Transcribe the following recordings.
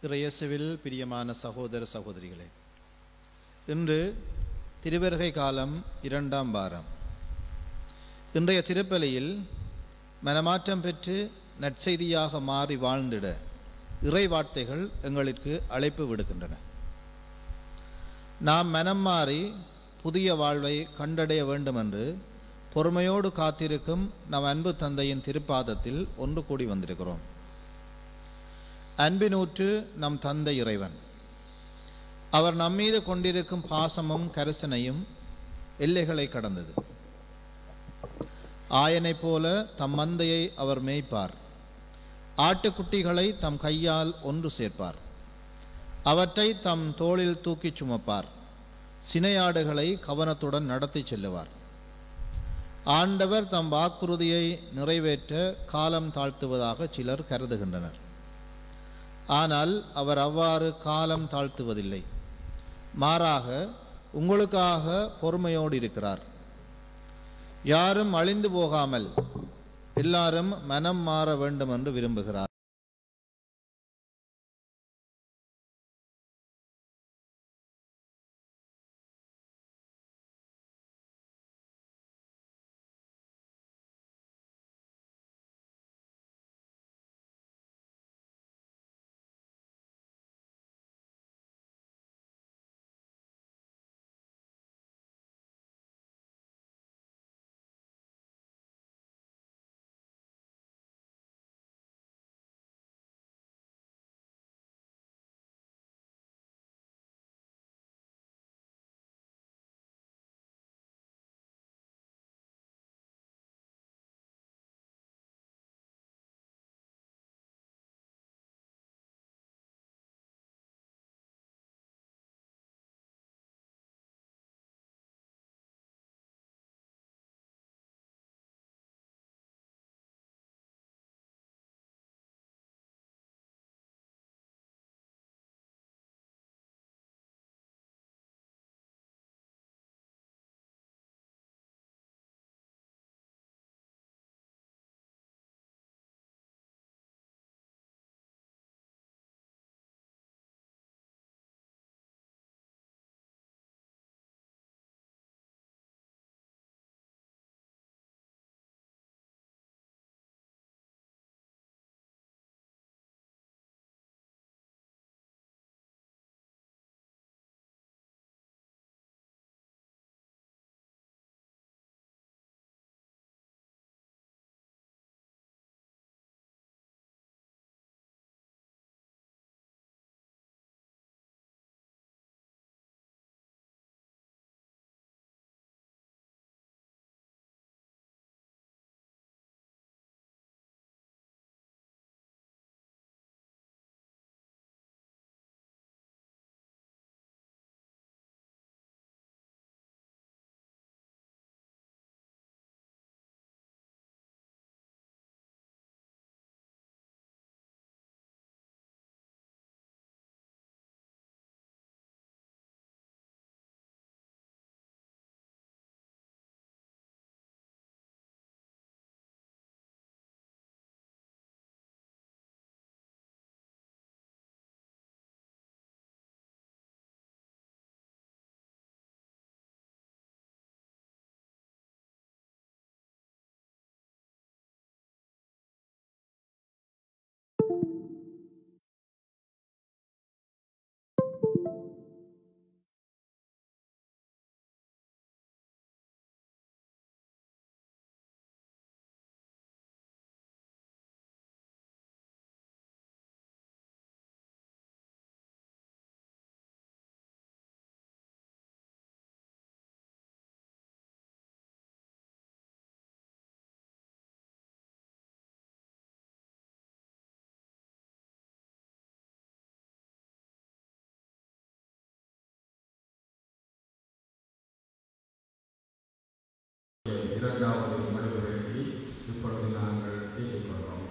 இறையேசுவில் பிரியமான சகோதர சகோதரிகளே இன்று திருவருகை காலம் இரண்டாம் வாரம் இன்றைய திருப்பலியில் மனமாற்றம் பெற்று நற்செய்தியாக மாறி வாழ்ந்திட இறை வார்த்தைகள் எங்களுக்கு அழைப்பு விடுக்கின்றன நாம் மனம் மாறி புதிய வாழ்வை கண்டடைய வேண்டுமென்று பொறுமையோடு காத்திருக்கும் நம் அன்பு தந்தையின் திருப்பாதத்தில் ஒன்று கூடி வந்திருக்கிறோம் அன்பினூற்று நம் தந்தை இறைவன் அவர் நம்மீது கொண்டிருக்கும் பாசமும் கரிசனையும் எல்லைகளை கடந்தது ஆயனைப் போல தம் மந்தையை அவர் மேய்ப்பார் ஆட்டுக்குட்டிகளை தம் கையால் ஒன்று சேர்ப்பார் அவற்றை தம் தோளில் தூக்கிச் சுமப்பார் சினையாடுகளை கவனத்துடன் நடத்தி செல்லுவார் ஆண்டவர் தம் வாக்குறுதியை நிறைவேற்ற காலம் தாழ்த்துவதாக சிலர் கருதுகின்றனர் ஆனால் அவர் அவ்வாறு காலம் தாழ்த்துவதில்லை மாறாக உங்களுக்காக பொறுமையோடு இருக்கிறார் யாரும் அழிந்து போகாமல் எல்லாரும் மனம் மாற வேண்டும் என்று விரும்புகிறார் இரண்டாவது மனிதர்களை இப்பொழுது நாங்கள் ஏற்றுக்கொள்கிறோம்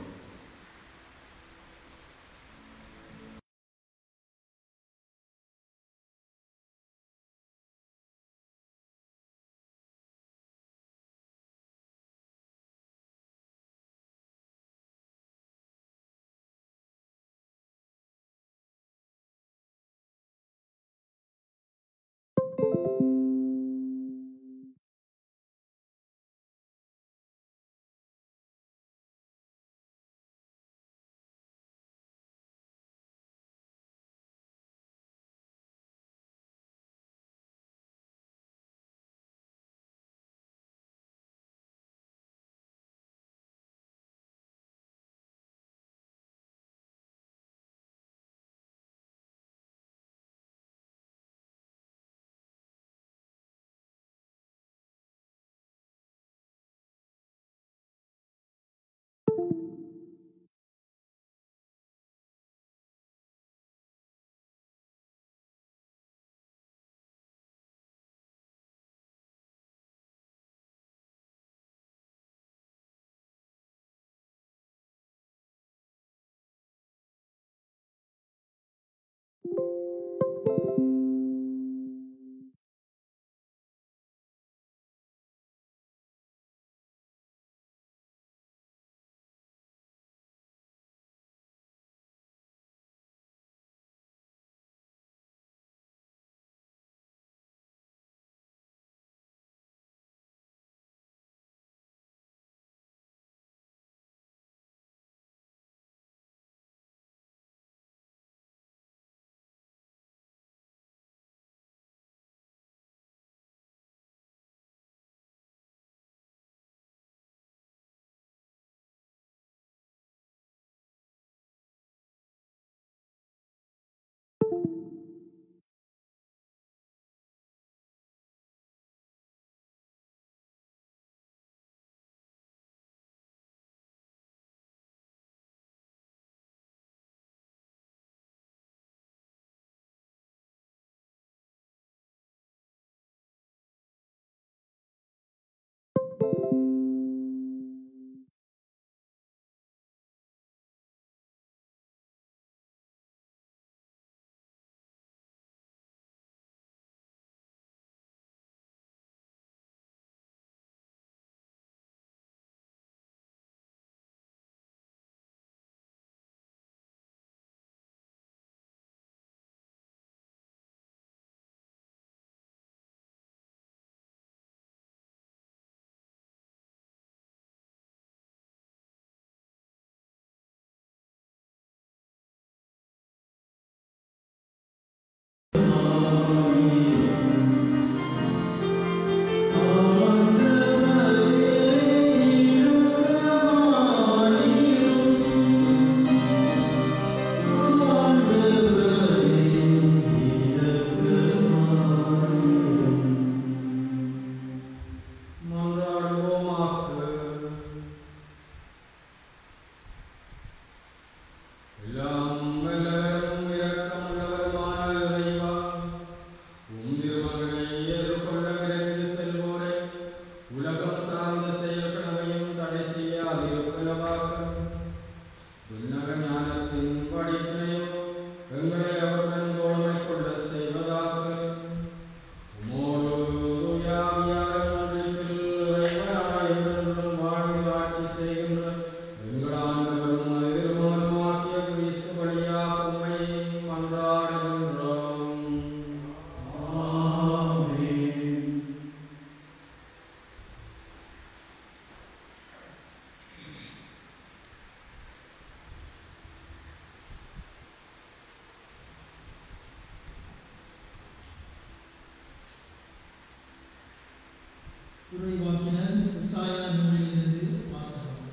உரைவாக்கினர் இசாயா நூலிலிருந்து வாசகம்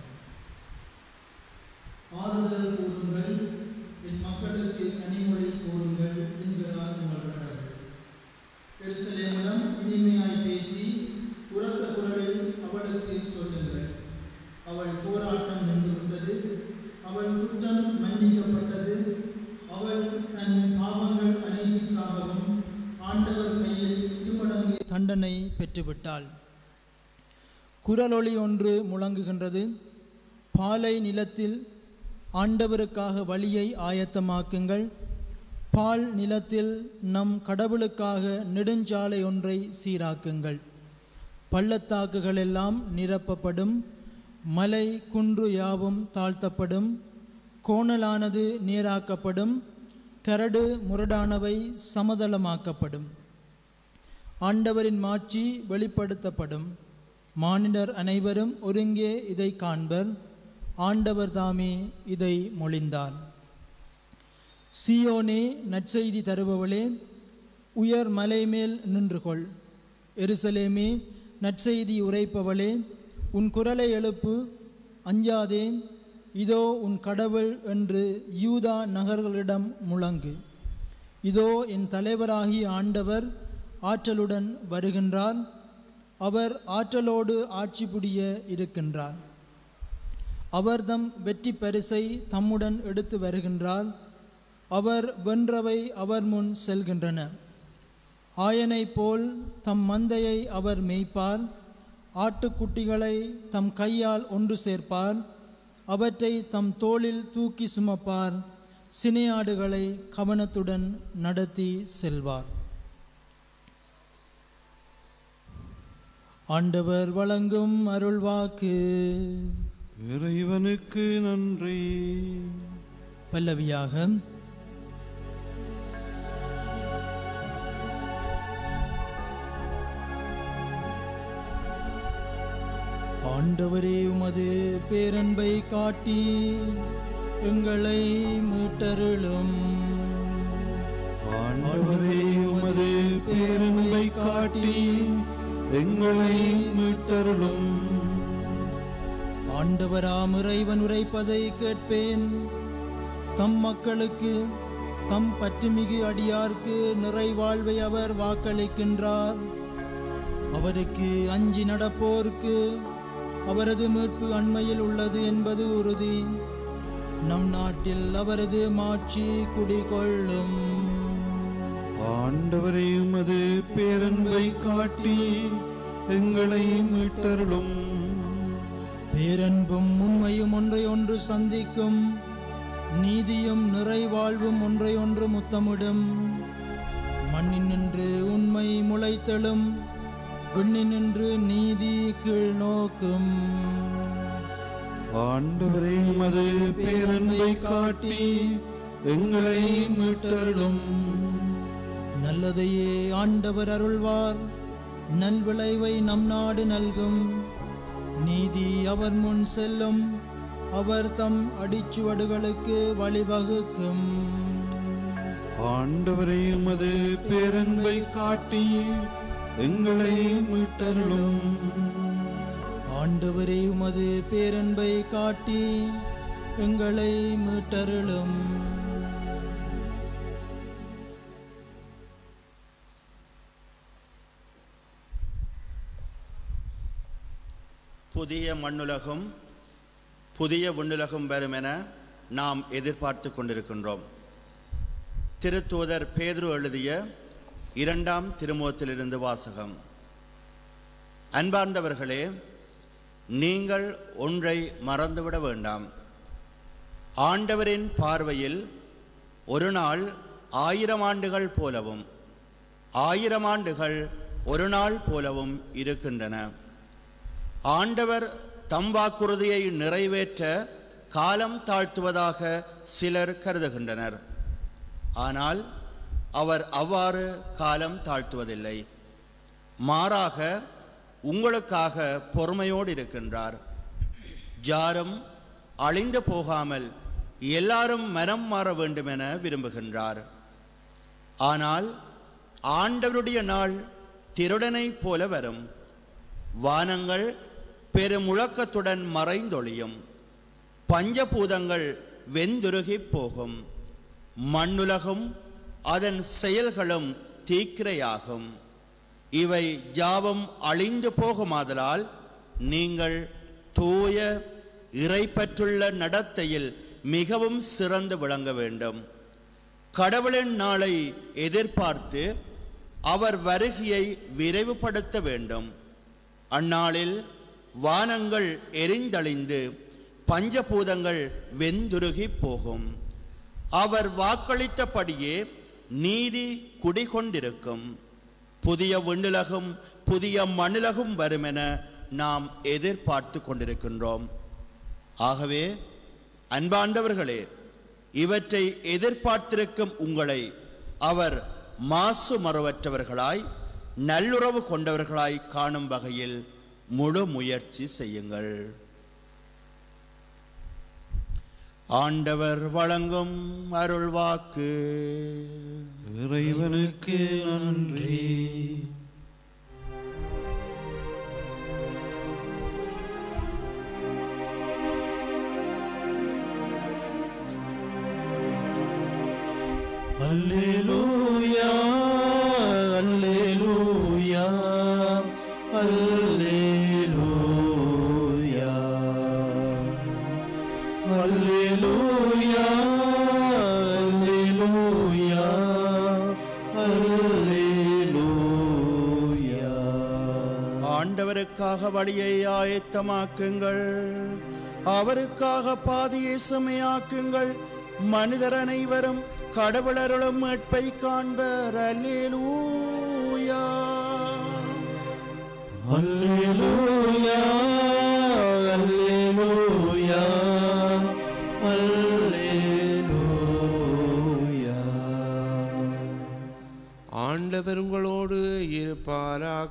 ஆறுதல் கூறுங்கள் என் மக்களுக்கு கனிமொழி கூறுங்கள் என்கிறார் உங்கள் கடவுள் எருசலேமிடம் இனிமையாய் பேசி உரத்த குரலில் அவளுக்கு சொல்லுங்கள் அவள் போராட்டம் நின்றுவிட்டது அவள் குற்றம் மன்னிக்கப்பட்டது அவள் தன் பாவங்கள் அநீதிக்காகவும் ஆண்டவர் கையில் இருமடங்கு தண்டனை பெற்றுவிட்டாள் குரலொளி ஒன்று முழங்குகின்றது பாலை நிலத்தில் ஆண்டவருக்காக வழியை ஆயத்தமாக்குங்கள் பால் நிலத்தில் நம் கடவுளுக்காக நெடுஞ்சாலை ஒன்றை சீராக்குங்கள் பள்ளத்தாக்குகள் எல்லாம் நிரப்பப்படும் மலை குன்று யாவும் தாழ்த்தப்படும் கோணலானது நேராக்கப்படும் கரடு முரடானவை சமதளமாக்கப்படும் ஆண்டவரின் மாட்சி வெளிப்படுத்தப்படும் மானிடர் அனைவரும் ஒருங்கே இதை காண்பர் ஆண்டவர் தாமே இதை மொழிந்தார் சியோனே நற்செய்தி தருபவளே உயர் மலை மேல் நின்று கொள் எருசலேமே நற்செய்தி உரைப்பவளே உன் குரலை எழுப்பு அஞ்சாதே இதோ உன் கடவுள் என்று யூதா நகர்களிடம் முழங்கு இதோ என் தலைவராகிய ஆண்டவர் ஆற்றலுடன் வருகின்றார் அவர் ஆற்றலோடு ஆட்சி புரிய இருக்கின்றார் அவர் தம் வெற்றி பரிசை தம்முடன் எடுத்து வருகின்றார் அவர் வென்றவை அவர் முன் செல்கின்றன ஆயனைப் போல் தம் மந்தையை அவர் மேய்ப்பார் ஆட்டுக்குட்டிகளை தம் கையால் ஒன்று சேர்ப்பார் அவற்றை தம் தோளில் தூக்கி சுமப்பார் சினையாடுகளை கவனத்துடன் நடத்தி செல்வார் ஆண்டவர் வழங்கும் அருள்வாக்கு இறைவனுக்கு நன்றி பல்லவியாக ஆண்டவரே உமது பேரன்பை காட்டி எங்களை மீட்டருளும் ஆண்டவரே உமது பேரன்பை காட்டி எங்களை மீட்டருளும் ஆண்டவராம் இறைவன் உரைப்பதை கேட்பேன் தம் மக்களுக்கு தம் பற்றுமிகு அடியார்க்கு நிறைவாழ்வை அவர் வாக்களிக்கின்றார் அவருக்கு அஞ்சி நடப்போர்க்கு அவரது மீட்பு அண்மையில் உள்ளது என்பது உறுதி நம் நாட்டில் அவரது மாட்சி குடிகொள்ளும் ஆண்டவரே உமது பேரன்பை காட்டி எங்களை மீட்டருளும் பேரன்பும் உண்மையும் ஒன்றை ஒன்று சந்திக்கும் நீதியும் நிறைவாழ்வும் ஒன்றை ஒன்று முத்தமிடும் மண்ணினின்று உண்மை முளைத்தெழும் விண்ணினின்று நீதி கீழ் நோக்கும் ஆண்டவரே உமது பேரன்பை காட்டி எங்களை மீட்டருளும் நல்லதையே ஆண்டவர் அருள்வார் நல்விளைவை நம் நாடு நல்கும் நீதி அவர் முன் செல்லும் அவர் தம் அடிச்சுவடுகளுக்கு வழிவகுக்கும் ஆண்டவரே உமது பேரன்பை காட்டி எங்களை மீட்டருளும் ஆண்டவரே உமது பேரன்பை காட்டி எங்களை மீட்டருளும் புதிய மண்ணுலகும் புதிய விண்ணுலகும் வரும் என நாம் எதிர்பார்த்து கொண்டிருக்கின்றோம் திருத்தூதர் பேதுரு எழுதிய இரண்டாம் திருமுகத்திலிருந்து வாசகம் அன்பார்ந்தவர்களே நீங்கள் ஒன்றை மறந்துவிட வேண்டாம் ஆண்டவரின் பார்வையில் ஒரு நாள் ஆயிரம் ஆண்டுகள் போலவும் ஆயிரம் ஆண்டுகள் ஒரு நாள் போலவும் இருக்கின்றன ஆண்டவர் தம் வாக்குறுதியை நிறைவேற்ற காலம் தாழ்த்துவதாக சிலர் கருதுகின்றனர் ஆனால் அவர் அவ்வாறு காலம் தாழ்த்துவதில்லை மாறாக உங்களுக்காக பொறுமையோடு இருக்கின்றார் யாரும் அழிந்து போகாமல் எல்லாரும் மனம் மாற வேண்டுமென விரும்புகின்றார் ஆனால் ஆண்டவருடைய நாள் திருடனைப் போல வரும் வானங்கள் பெருமுழக்கத்துடன் மறைந்தொழியும் பஞ்சபூதங்கள் வெந்துருகிப் போகும் மண்ணுலகும் அதன் செயல்களும் தீக்கிரையாகும் இவை ஜாவம் அழிந்து போகுமாதலால் நீங்கள் தூய இறைப்பற்றுள்ள நடத்தையில் மிகவும் சிறந்து விளங்க வேண்டும் கடவுளின் நாளை எதிர்பார்த்து அவர் வருகையை விரைவுபடுத்த வேண்டும் அந்நாளில் வானங்கள் எரிந்தழிந்து பஞ்சபூதங்கள் வெந்துருகிப் போகும் அவர் வாக்களித்தபடியே நீதி குடிகொண்டிருக்கும் புதிய விண்ணுலகும் புதிய மண்ணுலகும் வருமென நாம் எதிர்பார்த்து கொண்டிருக்கின்றோம் ஆகவே அன்பாண்டவர்களே இவற்றை எதிர்பார்த்திருக்கும் உங்களை அவர் மாசு மறுவற்றவர்களாய் நல்லுறவு கொண்டவர்களாய் காணும் வகையில் முழு முயற்சி செய்யுங்கள் ஆண்டவர் வழங்கும் அருள்வாக்கு இறைவனுக்கு நன்றி அல்லேலூயா அல்லேலூயா அல்லேலூயா அல்லேலூயா அல்லேலூயா அல்லேலூயா ஆண்டவருக்காக வழியை ஆயத்தமாக்குங்கள் அவருக்காக பாதையை செமையாக்குங்கள் மனிதர் அனைவரும் கடவுளருளும் மீட்பை காண்பர் அல்லேலூயா அல்லேலூயா அல்லேலூயா அல்லேலூயா ஆண்டவர் உங்களோடு இருப்பாராக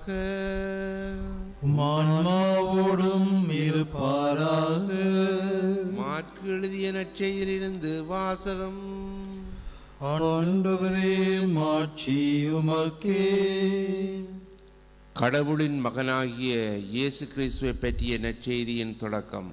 மான்மாவோடும் இருப்பாராக மாற்கு எழுதிய நற்செய்தியிலிருந்து வாசகம் ஆண்டவரே மாட்சி உமக்கே கடவுளின் மகனாகிய இயேசு கிறிஸ்துவை பற்றிய நற்செய்தியின் தொடக்கம்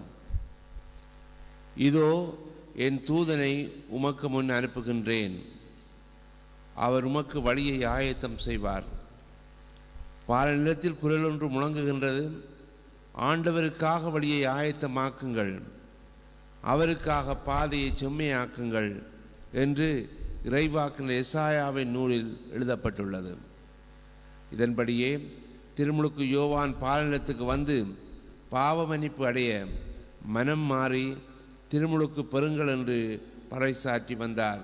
இதோ என் தூதனை உமக்கு முன் அனுப்புகின்றேன் அவர் உமக்கு வழியை ஆயத்தம் செய்வார் பாலநிலத்தில் குரல் ஒன்று முழங்குகின்றது ஆண்டவருக்காக வழியை ஆயத்தமாக்குங்கள் அவருக்காக பாதையை செம்மையாக்குங்கள் என்று இறைவாக்கினர் எசாயாவின் நூலில் எழுதப்பட்டுள்ளது இதன்படியே திருமுழுக்கு யோவான் பாலனத்துக்கு வந்து பாவ மன்னிப்பு அடைய மனம் மாறி திருமுழுக்கு பெறுங்கள் என்று பறைசாற்றி வந்தார்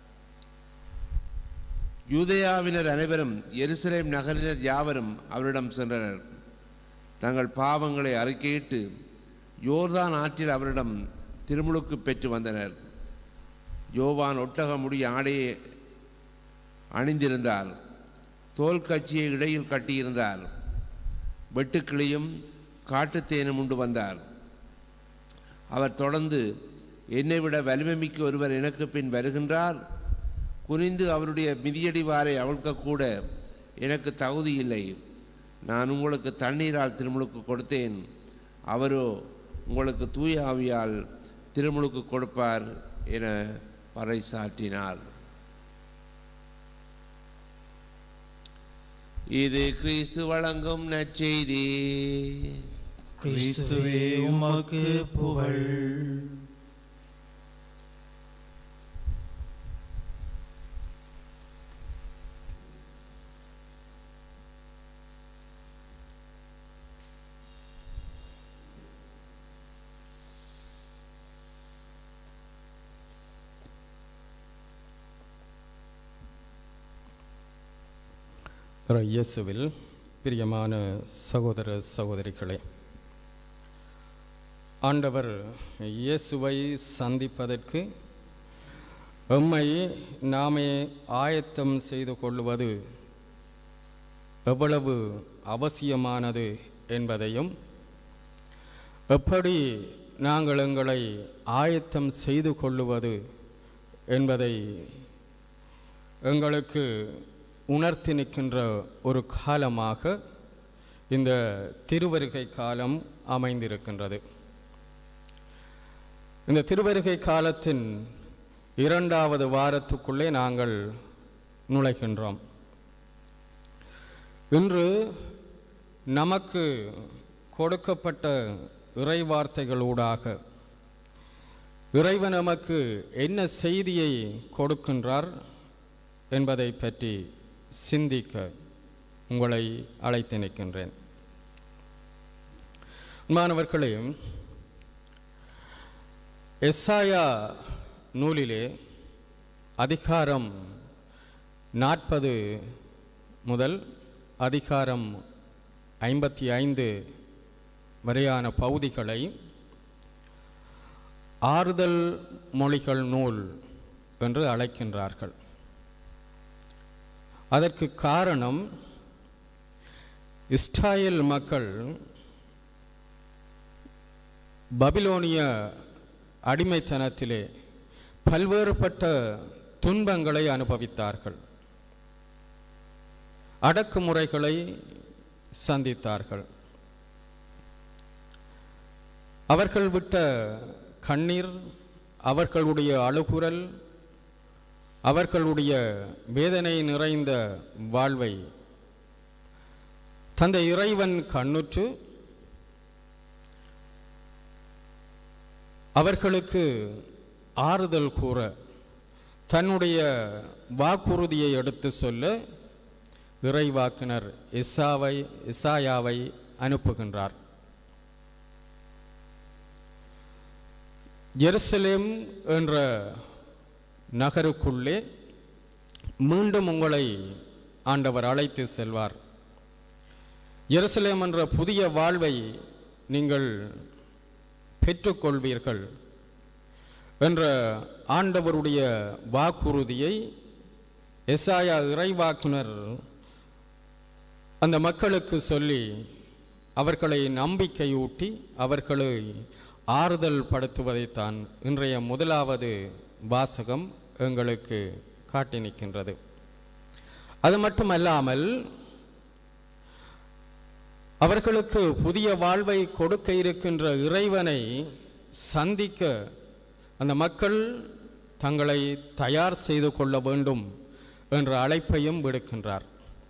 யூதேயாவினர் அனைவரும் எருசலேம் நகரினர் யாவரும் அவரிடம் சென்றனர் தங்கள் பாவங்களை அறிக்கையிட்டு யோர்தான் ஆற்றில் அவரிடம் திருமுழுக்கு பெற்று வந்தனர் யோவான் ஒட்டக முடி ஆடையை அணிந்திருந்தார் தோல் கச்சியை இடையில் கட்டியிருந்தார் வெட்டுக்கிளியும் காட்டுத்தேனும் உண்டு வந்தார் அவர் தொடர்ந்து என்னை விட வலிமை மிக்க ஒருவர் எனக்கு பின் வருகின்றார் குனிந்து அவருடைய மிதியடிவாரை அவிழ்க்கக்கூட எனக்கு தகுதி இல்லை நான் உங்களுக்கு தண்ணீரால் திருமுழுக்கு கொடுத்தேன் அவரோ உங்களுக்கு தூய ஆவியால் திருமுழுக்கு கொடுப்பார் என பறைசாற்றினார் இது கிறிஸ்து வழங்கும் நற்செய்தி கிறிஸ்துவே உமக்கு புகழ் இறை இயேசுவில் பிரியமான சகோதர சகோதரிகளே ஆண்டவர் இயேசுவை சந்திப்பதற்கு எம்மை நாமே ஆயத்தம் செய்து கொள்வது எவ்வளவு அவசியமானது என்பதையும் எப்படி நாங்கள் எங்களை ஆயத்தம் செய்து கொள்ளுவது என்பதை எங்களுக்கு உணர்த்தி நிற்கின்ற ஒரு காலமாக இந்த திருவருகை காலம் அமைந்திருக்கின்றது இந்த திருவருகை காலத்தின் இரண்டாவது வாரத்துக்குள்ளே நாங்கள் நுழைகின்றோம் இன்று நமக்கு கொடுக்கப்பட்ட இறைவார்த்தைகளூடாக இறைவன் நமக்கு என்ன செய்தியை கொடுக்கின்றார் என்பதை பற்றி சிந்திக்க உங்களை அழைத்து நிற்கின்றேன் மாணவர்களே எஸ்ஸாயா நூலிலே அதிகாரம் நாற்பது முதல் அதிகாரம் ஐம்பத்தி ஐந்து வரையான பகுதிகளை ஆறுதல் மொழிகள் நூல் என்று அழைக்கின்றார்கள் அதற்கு காரணம் இஸ்ராயேல் மக்கள் பபிலோனிய அடிமைத்தனத்திலே பல்வேறுபட்ட துன்பங்களை அனுபவித்தார்கள் அடக்குமுறைகளை சந்தித்தார்கள் அவர்கள் விட்ட கண்ணீர் அவர்களுடைய அழுகுரல் அவர்களுடைய வேதனை நிறைந்த வாழ்வை தந்தை இறைவன் கண்ணுற்று அவர்களுக்கு ஆறுதல் கூற தன்னுடைய வாக்குறுதியை எடுத்து சொல்ல இறைவாக்கினர் இசாவை இசாயாவை அனுப்புகின்றார் ஜெருசலேம் என்ற நகருக்குள்ளே மீண்டும் உங்களை ஆண்டவர் அழைத்து செல்வார் எருசலேம் என்ற புதிய வாழ்வை நீங்கள் பெற்றுக்கொள்வீர்கள் என்ற ஆண்டவருடைய வாக்குறுதியை எசாயா இறைவாக்குனர் அந்த மக்களுக்கு சொல்லி அவர்களை நம்பிக்கையூட்டி அவர்களை ஆறுதல் படுத்துவதைத்தான் இன்றைய முதலாவது வாசகம் எங்களுக்கு காட்டி நிற்கின்றது அது மட்டுமல்லாமல் அவர்களுக்கு புதிய வாழ்வை கொடுக்க இருக்கின்ற இறைவனை சந்திக்க அந்த மக்கள் தங்களை தயார் செய்து கொள்ள வேண்டும் என்ற அழைப்பையும் விடுக்கின்றார்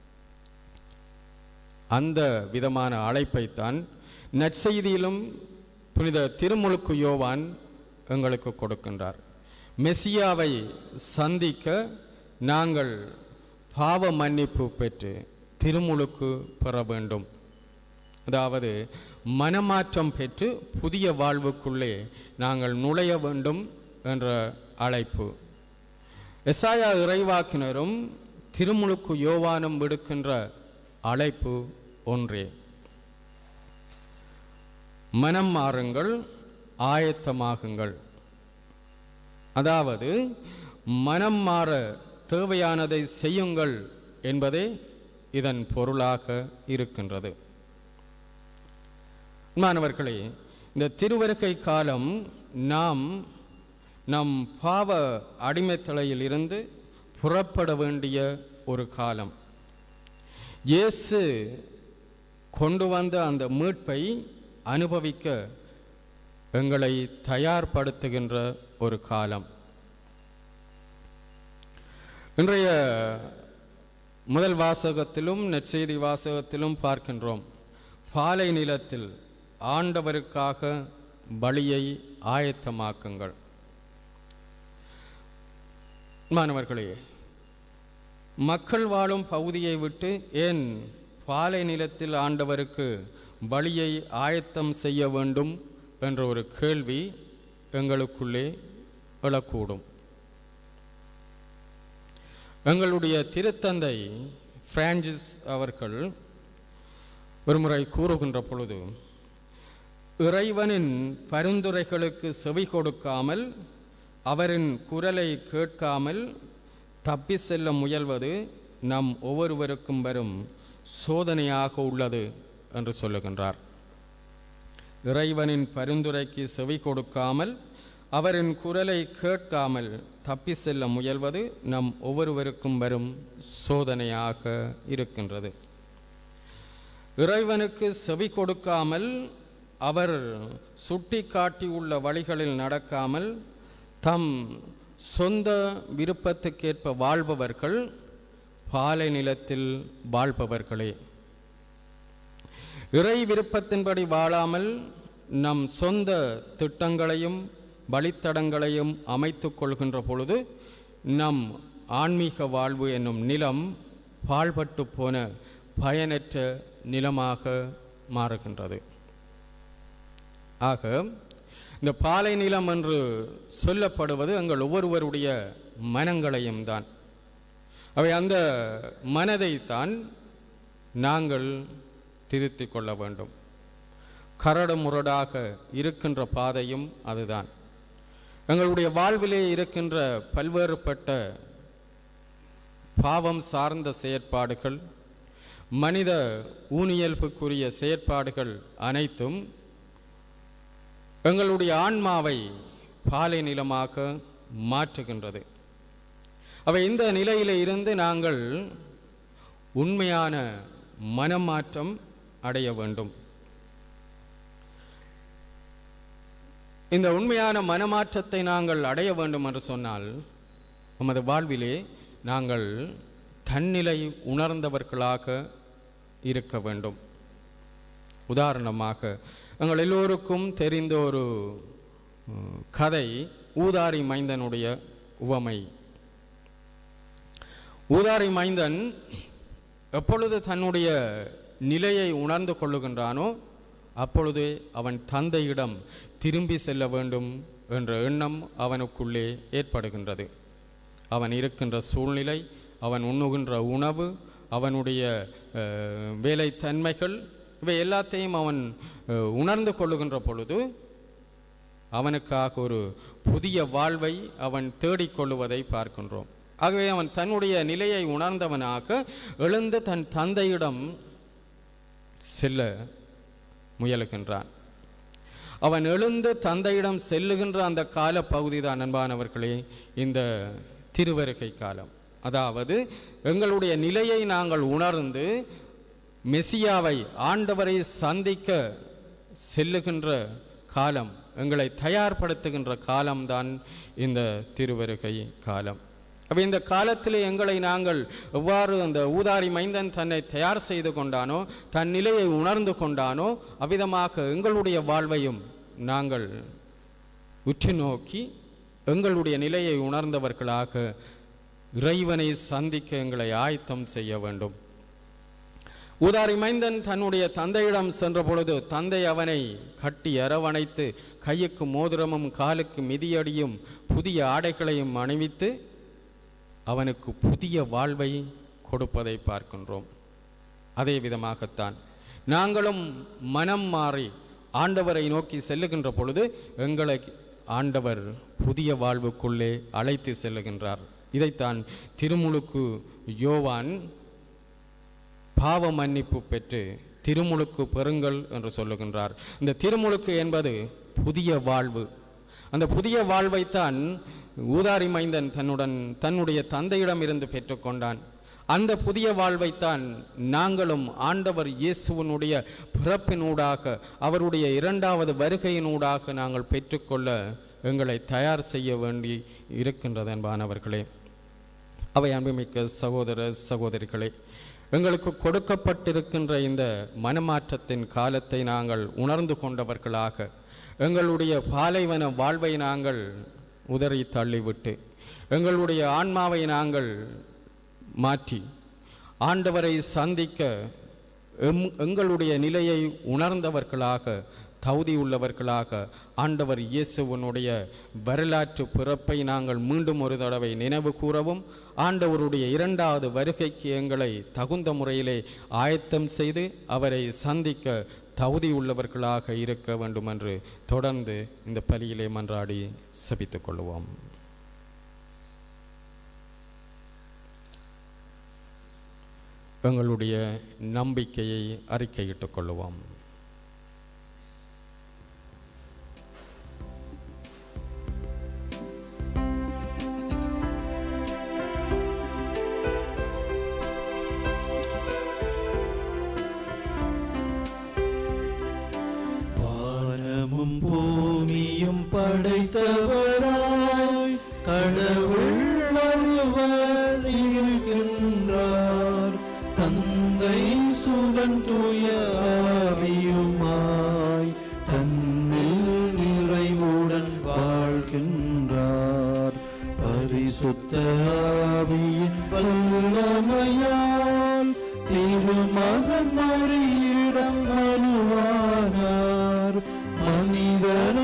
அந்த விதமான அழைப்பைத்தான் நற்செய்தியிலும் புனித திருமுழுக்கு யோவான் எங்களுக்கு கொடுக்கின்றார் மெசியாவை சந்திக்க நாங்கள் பாவ மன்னிப்பு பெற்று திருமுழுக்கு பெற வேண்டும் அதாவது மனமாற்றம் பெற்று புதிய வாழ்வுக்குள்ளே நாங்கள் நுழைய வேண்டும் என்ற அழைப்பு எசாயா இறைவாக்கினரும் திருமுழுக்கு யோவானும் விடுக்கின்ற அழைப்பு ஒன்றே மனம் மாறுங்கள் ஆயத்தமாகுங்கள் அதாவது மனம் மாற தேவையானதை செய்யுங்கள் என்பதே இதன் பொருளாக இருக்கின்றது மாணவர்களே இந்த திருவருகை காலம் நாம் நம் பாவ அடிமைத்தலையில் இருந்து புறப்பட வேண்டிய ஒரு காலம் இயேசு கொண்டு வந்த அந்த மீட்பை அனுபவிக்க எங்களை தயார்படுத்துகின்ற ஒரு காலம் இன்றைய முதல் வாசகத்திலும் நற்செய்தி வாசகத்திலும் பார்க்கின்றோம் பாலை நிலத்தில் ஆண்டவருக்காக பலியை ஆயத்தமாக்குங்கள் மாணவர்களே மக்கள் வாழும் பகுதியை விட்டு ஏன் பாலை நிலத்தில் ஆண்டவருக்கு பலியை ஆயத்தம் செய்ய வேண்டும் என்ற ஒரு கேள்வி எங்களுக்குள்ளே எழக்கூடும் எங்களுடைய திருத்தந்தை பிரான்சிஸ் அவர்கள் ஒருமுறை கூறுகின்ற பொழுது இறைவனின் பரிந்துரைகளுக்கு செவி கொடுக்காமல் அவரின் குரலை கேட்காமல் தப்பி செல்ல முயல்வது நம் ஒவ்வொருவருக்கும் வரும் சோதனையாக உள்ளது என்று சொல்லுகின்றார் இறைவனின் பரிந்துரைக்கு செவி கொடுக்காமல் அவரின் குரலை கேட்காமல் தப்பி செல்ல முயல்வது நம் ஒவ்வொருவருக்கும் வரும் சோதனையாக இருக்கின்றது இறைவனுக்கு செவி கொடுக்காமல் அவர் சுட்டி காட்டியுள்ள வழிகளில் நடக்காமல் தம் சொந்த விருப்பத்துக்கேற்ப வாழ்பவர்கள் பாலை நிலத்தில் வாழ்பவர்களே இறை விருப்பத்தின்படி வாழாமல் நம் சொந்த திட்டங்களையும் வழித்தடங்களையும் அமைத்துக் கொள்கின்ற பொழுது நம் ஆன்மீக வாழ்வு என்னும் நிலம் பாழ்பட்டு போன பயனற்ற நிலமாக மாறுகின்றது ஆக இந்த பாலை நிலம் என்று சொல்லப்படுவது எங்கள் ஒவ்வொருவருடைய மனங்களையும் தான் அவை அந்த மனதைத்தான் நாங்கள் திருத்திக் கொள்ள வேண்டும் கரடு முரடாக இருக்கின்ற பாதையும் அதுதான் எங்களுடைய வாழ்விலே இருக்கின்ற பல்வேறுபட்ட பாவம் சார்ந்த செயற்பாடுகள் மனித ஊனியல்புக்குரிய செயற்பாடுகள் அனைத்தும் எங்களுடைய ஆன்மாவை பாலை நிலமாக மாற்றுகின்றது அவை இந்த நிலையில இருந்து நாங்கள் உண்மையான மனமாற்றம் அடைய வேண்டும் இந்த உண்மையான மனமாற்றத்தை நாங்கள் அடைய வேண்டும் என்று சொன்னால் நமது வாழ்விலே நாங்கள் தன்னிலை உணர்ந்தவர்களாக இருக்க வேண்டும் உதாரணமாக எங்கள் எல்லோருக்கும் தெரிந்த ஒரு உம், கதை ஊதாரி மைந்தனுடைய உவமை ஊதாரி மைந்தன் எப்பொழுது தன்னுடைய நிலையை உணர்ந்து கொள்ளுகின்றானோ அப்பொழுது அவன் தந்தையிடம் திரும்பி செல்ல வேண்டும் என்ற எண்ணம் அவனுக்குள்ளே ஏற்படுகின்றது அவன் இருக்கின்ற சூழ்நிலை அவன் உண்ணுகின்ற உணவு அவனுடைய அஹ், வேலைத்தன்மைகள் இவை எல்லாத்தையும் அவன் அஹ், உணர்ந்து கொள்ளுகின்ற பொழுது அவனுக்காக ஒரு புதிய வாழ்வை அவன் தேடிக்கொள்ளுவதை பார்க்கின்றோம் ஆகவே அவன் தன்னுடைய நிலையை உணர்ந்தவனாக எழுந்து தன் தந்தையிடம் செல்ல முயலுகின்றான் அவன் எழுந்து தந்தையிடம் செல்லுகின்ற அந்த கால பகுதி தான் அன்பானவர்களே இந்த திருவருகை காலம் அதாவது எங்களுடைய நிலையை நாங்கள் உணர்ந்து மெசியாவை ஆண்டவரை சந்திக்க செல்லுகின்ற காலம் எங்களை தயார்படுத்துகின்ற காலம்தான் இந்த திருவருகை காலம் அப்போ இந்த காலத்திலே எங்களை நாங்கள் எவ்வாறு அந்த ஊதாரி மைந்தன் தன்னை தயார் செய்து கொண்டானோ தன் நிலையை உணர்ந்து கொண்டானோ அவ்விதமாக எங்களுடைய வாழ்வையும் நாங்கள் உற்று நோக்கி எங்களுடைய நிலையை உணர்ந்தவர்களாக இறைவனை சந்திக்க எங்களை ஆயத்தம் செய்ய வேண்டும் ஊதாரி மைந்தன் தன்னுடைய தந்தையிடம் சென்ற பொழுது தந்தை அவனை கட்டி அரவணைத்து கையுக்கு மோதிரமும் காலுக்கு மிதியடியும் புதிய ஆடைகளையும் அணிவித்து அவனுக்கு புதிய வாழ்வை கொடுப்பதை பார்க்கின்றோம் அதே விதமாகத்தான் நாங்களும் மனம் மாறி ஆண்டவரை நோக்கி செல்லுகின்ற பொழுது எங்களை ஆண்டவர் புதிய வாழ்வுக்குள்ளே அழைத்து செல்லுகின்றார் இதைத்தான் திருமுழுக்கு யோவான் பாவ மன்னிப்பு பெற்று திருமுழுக்கு பெறுங்கள் என்று சொல்லுகின்றார் இந்த திருமுழுக்கு என்பது புதிய வாழ்வு அந்த புதிய வாழ்வைத்தான் ஊதாரி மைந்தன் தன்னுடன் தன்னுடைய தந்தையிடம் இருந்து பெற்றுக்கொண்டான் அந்த புதிய வாழ்வைத்தான் நாங்களும் ஆண்டவர் இயேசுவனுடைய பிறப்பினூடாக அவருடைய இரண்டாவது வருகையினூடாக நாங்கள் பெற்றுக்கொள்ள எங்களை தயார் செய்ய வேண்டி இருக்கின்றது என்பானவர்களே அவை அன்புமிக்க சகோதர சகோதரிகளே எங்களுக்கு கொடுக்கப்பட்டிருக்கின்ற இந்த மனமாற்றத்தின் காலத்தை நாங்கள் உணர்ந்து கொண்டவர்களாக எங்களுடைய பாலைவன வாழ்வை நாங்கள் உதறி தள்ளிவிட்டு எங்களுடைய ஆன்மாவை நாங்கள் மாற்றி ஆண்டவரை சந்திக்க எம் எங்களுடைய நிலையை உணர்ந்தவர்களாக தகுதி உள்ளவர்களாக ஆண்டவர் இயேசுவனுடைய வரலாற்று பிறப்பை நாங்கள் மீண்டும் ஒரு தடவை நினைவு கூறவும் ஆண்டவருடைய இரண்டாவது வருகைக்கு எங்களை தகுந்த முறையிலே ஆயத்தம் செய்து அவரை சந்திக்க தகுதி உள்ளவர்களாக இருக்க வேண்டும் என்று தொடர்ந்து இந்த பலியிலே மன்றாடி சபித்துக் கொள்வோம் எங்களுடைய நம்பிக்கையை அறிக்கையிட்டுக் கொள்வோம் வானமும் பூமியும் படைத்தவராய் கடவுள் ஒருவர் இருக்கின்றார் தந்தை சுதன் தூய ஆவியுமாய் தன்னில் நிறைவுடன் வாழ்கின்றார் பரிசுத்த ஆவியின் வல்லமையால் திருமகன் மறியிடம் வருவானார் மனிதரை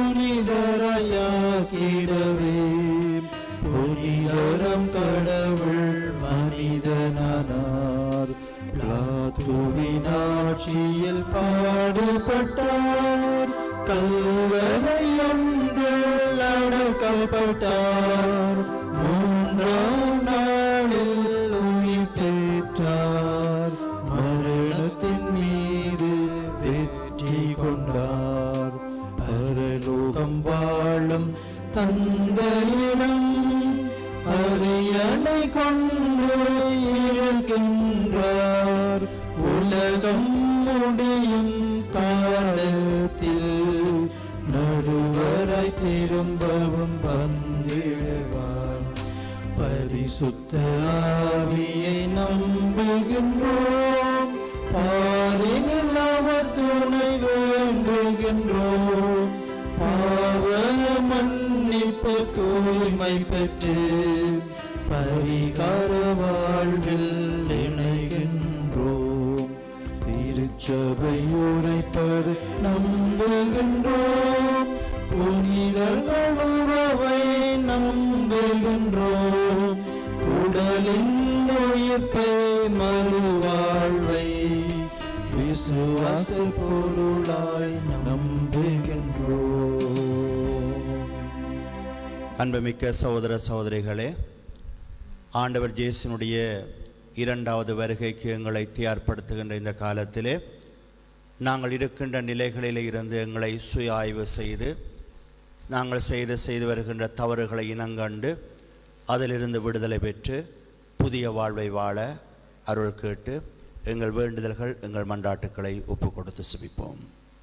புனிதரையாக்கிறவே புனிதரம் கடவுள் மனிதனானார் பிளாத்துவின் ஆட்சியில் பாடுபட்டார் கல்வரை ஒன்றில் அடக்கப்பட்டார் மூன்றாம் நாளில் உயிர் பெற்றார் மரணத்தின் மீது வெற்றி கொண்டார் பரலோகம் வாழும் தந்தையிடம் அரியணை கொண்டு இருக்கின்றார் உலகம் முடியும் காலத்தில் நடுவராய் திரும்பவும் வந்திடுவார் பரிசுத்த ஆவியை நம்புகின்றோம் பாரினில் அவர் துணை வேண்டுகின்றோம் பாவ மன்னிப்பு தூய்மை பெற்று பரிகார வாழ்வில் இணைகின்றோம் திருச்சபை உரைப்பது நம்புகின்றோம் புனிதர்கள் உறவை நம்புகின்றோம் உயிர்ப்பை மறுவாழ்வை விசுவாச பொருளாய் நம்புகின்றோம் அன்புமிக்க சகோதர சகோதரிகளே ஆண்டவர் இயேசுனுடைய இரண்டாவது வருகைக்கு எங்களை தயார்படுத்துகின்ற இந்த காலத்திலே நாங்கள் இருக்கின்ற நிலைகளில் இருந்து எங்களை சுய ஆய்வு செய்து நாங்கள் செய்து செய்து வருகின்ற தவறுகளை இனங்கண்டு அதிலிருந்து விடுதலை பெற்று புதிய வாழ்வை வாழ அருள் கேட்டு எங்கள் வேண்டுதல்கள் எங்கள் மன்றாட்டுக்களை ஒப்பு கொடுத்து சுபிப்போம்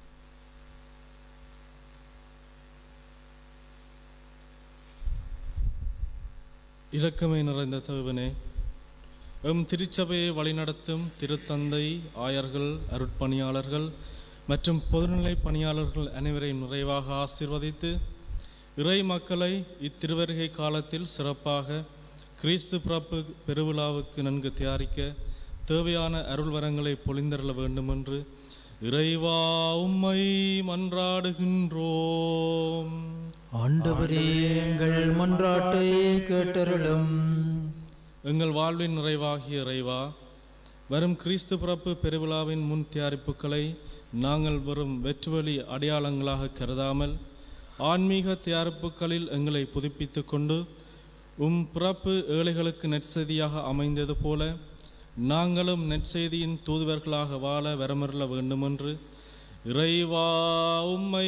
இரக்கமை நிறைந்த தகுவனே எம் திருச்சபையை வழிநடத்தும் திருத்தந்தை ஆயர்கள் அருட்பணியாளர்கள் மற்றும் பொதுநிலை பணியாளர்கள் அனைவரையும் நிறைவாக ஆசீர்வதித்து இறை மக்களை இத்திருவருகை காலத்தில் சிறப்பாக கிறிஸ்து பிறப்பு பெருவிழாவுக்கு நன்கு தயாரிக்க தேவையான அருள்வரங்களை பொழிந்தருள வேண்டுமென்று இறைவா உம்மை மன்றாடுகின்றோம் ஆண்டவரே எங்கள் மன்றாட்டை கேட்டருளும் எங்கள் வாழ்வின் நிறைவாகிய இறைவா வரும் கிறிஸ்து பிறப்பு பெருவிழாவின் முன் தயாரிப்புகளை நாங்கள் வெறும் வெற்றுவெளி அடையாளங்களாக கருதாமல் ஆன்மீக தயாரிப்புகளில் எங்களை புதுப்பித்துக் கொண்டு உம் பிறப்பு ஏழைகளுக்கு நற்செய்தியாக அமைந்தது போல நாங்களும் நற்செய்தியின் தூதுவர்களாக வாழ வரமருள வேண்டுமென்று இறைவா உம்மை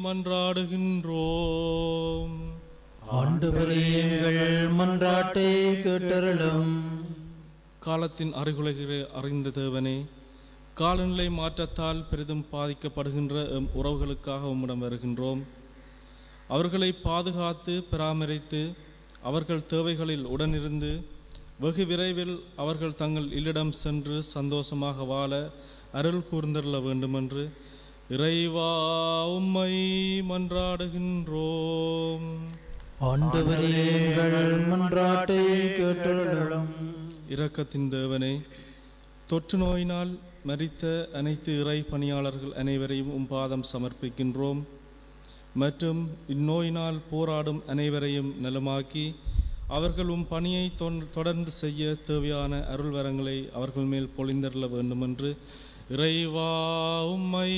மன்றாடுகின்றோம் ஆண்டவரே எங்கள் மன்றாட்டை கேட்டருளும் காலத்தின் அறிகுலைகளை அறிந்த தேவனே காலநிலை மாற்றத்தால் பெரிதும் பாதிக்கப்படுகின்ற எம் உறவுகளுக்காக உம்மிடம் வருகின்றோம் அவர்களை பாதுகாத்து பராமரித்து அவர்கள் தேவைகளில் உடனிருந்து வெகு விரைவில் அவர்கள் தங்கள் இல்லிடம் சென்று சந்தோஷமாக வாழ அருள் கூர்ந்தருள வேண்டுமென்று இறைவா உம்மை மன்றாடுகின்றோம் ஆண்டவரே எங்கள் மன்றாட்டை கேட்டருளும் இரக்கத்தின் தேவனே தொற்று நோயினால் மரித்த அனைத்து இறை பணியாளர்கள் அனைவரையும் உம் பாதம் சமர்ப்பிக்கின்றோம் மற்றும் இந்நோயினால் போராடும் அனைவரையும் நலமாக்கி அவர்கள் உம் பணியை தொன்- தொடர்ந்து செய்ய தேவையான அருள்வரங்களை அவர்கள் மேல் பொழிந்தருள வேண்டுமென்று இறைவா உம்மை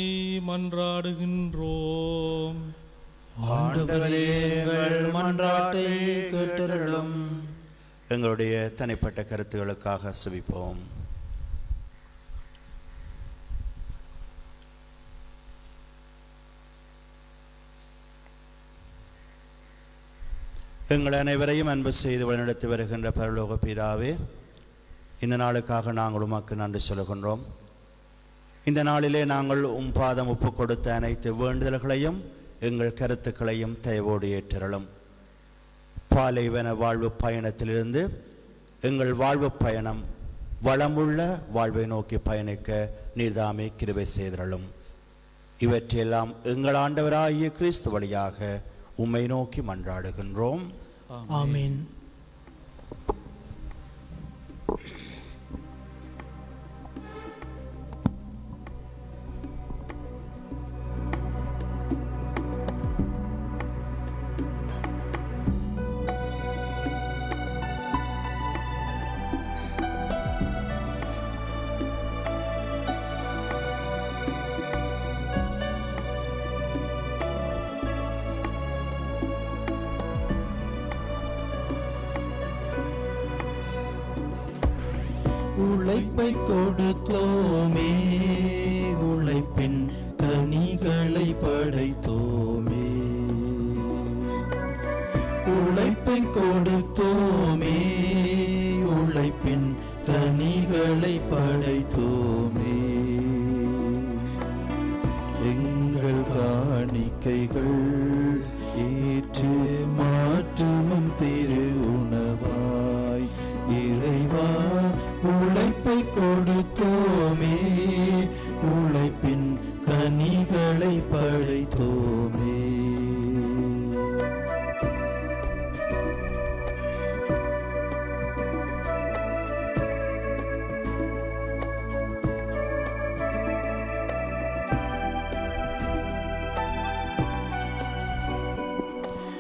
மன்றாடுகின்றோம் ஆண்டவரே எங்கள் மன்றாட்டை கேட்டருளும் எங்களுடைய தனிப்பட்ட கருத்துகளுக்காக சுவிப்போம் எங்கள் அனைவரையும் அன்பு செய்து வழிநடத்தி வருகின்ற பரலோக பிதாவே இந்த நாளுக்காக நாங்கள் உமக்கு நன்றி சொல்கின்றோம் இந்த நாளிலே நாங்கள் உம் பாதம் ஒப்பு கொடுத்த அனைத்து வேண்டுதல்களையும் எங்கள் கருத்துக்களையும் தயவோடு ஏற்றருளும் பாலைவன வாழ்வு பயணத்திலிருந்து எங்கள் வாழ்வு பயணம் வளமுள்ள வாழ்வை நோக்கி பயணிக்க நீர்தாமே கிருபை செய்தருளும் இவற்றையெல்லாம் எங்கள் ஆண்டவராகிய கிறிஸ்து வழியாக உம்மை நோக்கி மன்றாடுகின்றோம் ஆமீன் உழைப்பை கொடுத்தோமே உழைப்பின் கனிகளை படைத்தோமே உழைப்பை கொடுத்தோமே உழைப்பின் கனிகளை படைத்தோமே எங்கள் காணிக்கைகள் ஏற்று மாற்றுமும் திரு உணவாய் இறைவா உழைப்பை கொடுத்தோமே உழைப்பின் கனிகளை படைத்தோமே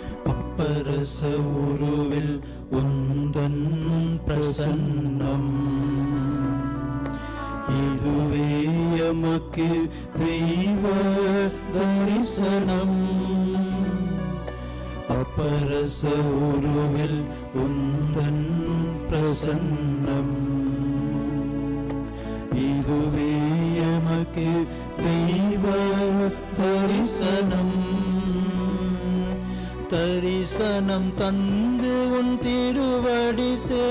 அப்பரச உருவில் உந்தன் பிரசன்னம் எமக்கு தெய்வ தரிசனம் அப்பரச உருவில் உந்தன் பிரசன்னம் இதுவே எமக்கு தெய்வ தரிசனம் தரிசனம் தந்து உன் திருவடி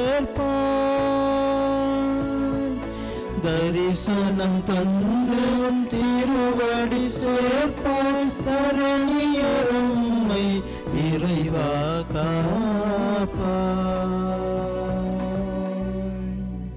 சேர்ப்பாய் தரிசனம் தந்து உன் திருவடி சேர்ப்பாய் தரணியரும்மை இறைவா காப்பாய்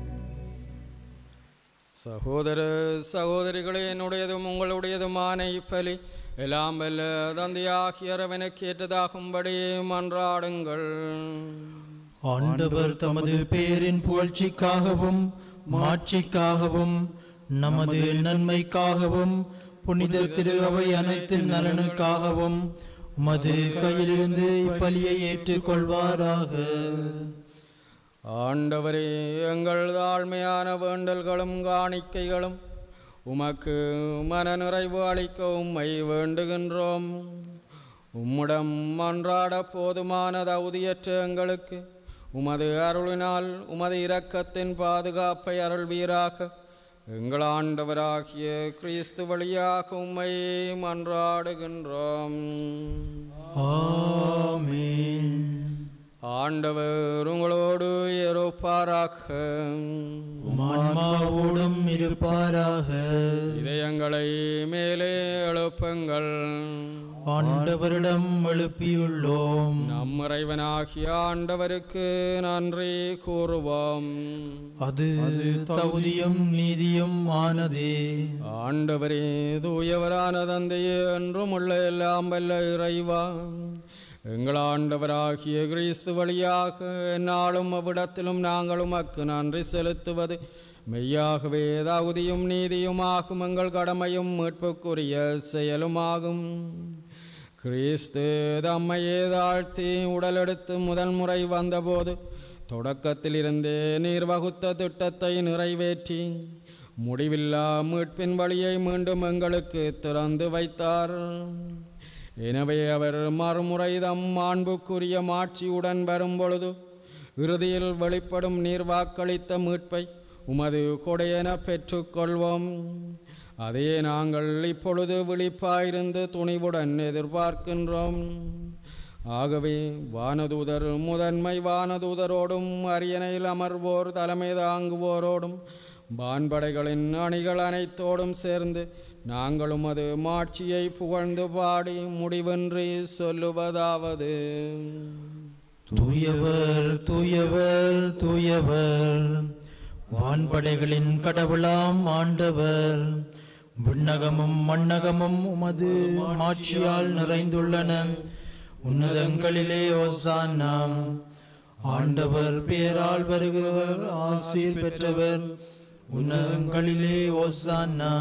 சகோதர சகோதரிகளே என்னுடையதும் உங்களுடையதுமான இப்பலி எல்லாம் வல்ல தந்தையாகியரவனுக்கு ஏற்றதாகும்படி மன்றாடுங்கள் ஆண்டவர் தமது பேரின் புகழ்ச்சிக்காகவும் மாட்சிக்காகவும் நமது நன்மைக்காகவும் புனித திரு அவை அனைத்தின் நலனுக்காகவும் உமது கையிலிருந்து இப்பலியை ஏற்றுக்கொள்வாராக ஆண்டவரே எங்கள் தாழ்மையான வேண்டல்களும் காணிக்கைகளும் உமக்கு மன நிறைவு அளிக்க உம்மை வேண்டுகின்றோம் உம்முடம் மன்றாட போதுமான தகுதியற்ற எங்களுக்கு உமது அருளினால் உமது இரக்கத்தின் பாதுகாப்பை அருள்வீராக எங்கள் ஆண்டவராகிய கிறிஸ்து வழியாக உம்மை மன்றாடுகின்றோம் ஆமென் ஆண்டவர் உங்களோடு இருப்பாராக ஆன்மாவோடும் இருப்பாராக இதயங்களை மேலே எழுப்புங்கள் ஆண்டவரிடம் எழுப்பியுள்ளோம் நம் இறைவனாகிய ஆண்டவருக்கு நன்றி கூறுவோம் அது தகுதியும் நீதியும் ஆனதே ஆண்டவரே தூயவரான தந்தையே என்றும் உள்ள எல்லாம் வல்ல இறைவா எங்கள் ஆண்டவராகிய கிறிஸ்து வழியாக எந்நாளும் அவ்விடத்திலும் நாங்கள் உமக்கு நன்றி செலுத்துவது மெய்யாகவே தகுதியும் நீதியுமாகும் எங்கள் கடமையும் மீட்புக்குரிய செயலுமாகும் கிறிஸ்து தம்மையே தாழ்த்தி உடலெடுத்து முதல் முறை வந்தபோது தொடக்கத்திலிருந்தே நீர் வகுத்த திட்டத்தை நிறைவேற்றி முடிவில்லா மீட்பின் வழியை மீண்டும் எங்களுக்கு திறந்து வைத்தார் எனவே அவர் மறுமுறை தம் மாண்புக்குரிய மாட்சியுடன் வரும்பொழுது இறுதியில் வெளிப்படும் நீர் வாக்களித்த மீட்பை உமது கொடையென பெற்றுக்கொள்வோம் அதே நாங்கள் இப்பொழுது விழிப்பாயிருந்து துணிவுடன் எதிர்பார்க்கின்றோம் ஆகவே வானதூதர் முதன்மை வானதூதரோடும் அரியணையில் அமர்வோர் தலைமை தாங்குவோரோடும் வான்படைகளின் அணிகள் அனைத்தோடும் சேர்ந்து நாங்களும் அது மாட்சியை புகழ்ந்து பாடி முடிவின்றி சொல்லுவதாவது தூயவர் தூயவர் தூயவர் வான்படைகளின் கடவுளாம் ஆண்டவர் விண்ணகமும் மண்ணகமும் உமது மாட்சியால் நிறைந்துள்ளன உன்னதங்களிலே ஓசானாம் ஆண்டவர் பேரால் வருகிறவர் ஆசீர் பெற்றவர் உன்னதங்களிலே ஓசானா